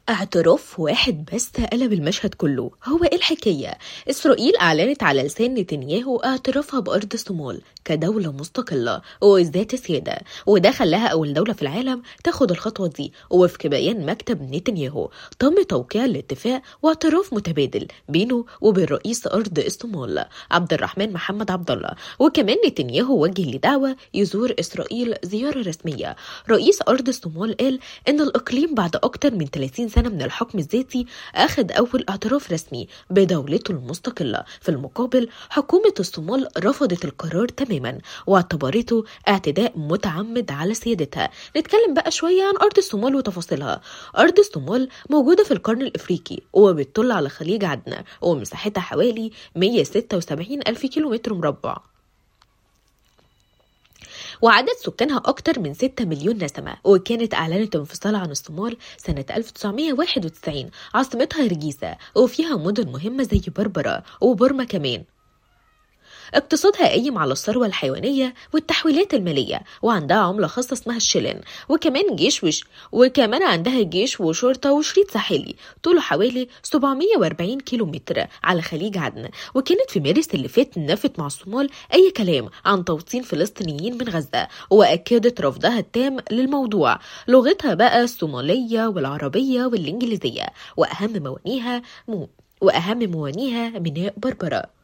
اعتراف واحد بس قلب المشهد كله هو ايه الحكاية؟ إسرائيل أعلنت على لسان نتنياهو اعترافها بأرض الصومال كدولة مستقلة وذات سيادة وده خلاها أول دولة في العالم تاخد الخطوة دي ووفق بيان مكتب نتنياهو تم توقيع الاتفاق واعتراف متبادل بينه وبين رئيس أرض الصومال عبد الرحمن محمد عبد الله وكمان نتنياهو وجه لدعوة يزور إسرائيل زيارة رسمية رئيس أرض الصومال قال إن الإقليم بعد أكتر من 30 سنة من الحكم الذاتي أخذ أول اعتراف رسمي بدولته المستقلة في المقابل حكومة الصومال رفضت القرار تماما واعتبرته اعتداء متعمد على سيادتها نتكلم بقى شوية عن أرض الصومال وتفاصيلها أرض الصومال موجودة في القرن الإفريقي وبتطل على خليج عدن ومساحتها حوالي 176 ألف كيلومتر مربع وعدد سكانها أكتر من 6 مليون نسمة وكانت أعلنت انفصالها عن الصومال سنة 1991 عاصمتها رجيسة وفيها مدن مهمة زي بربرة وبورما كمان اقتصادها قايم على الثروة الحيوانية والتحويلات المالية وعندها عملة خاصة اسمها الشلن وكمان جيش وش وكمان عندها جيش وشرطة وشريط ساحلي طوله حوالي 740 كيلومتر على خليج عدن وكانت في مارس اللي فات نفت مع الصومال أي كلام عن توطين فلسطينيين من غزة وأكدت رفضها التام للموضوع لغتها بقى الصومالية والعربية والإنجليزية وأهم موانيها مو وأهم موانيها ميناء بربرة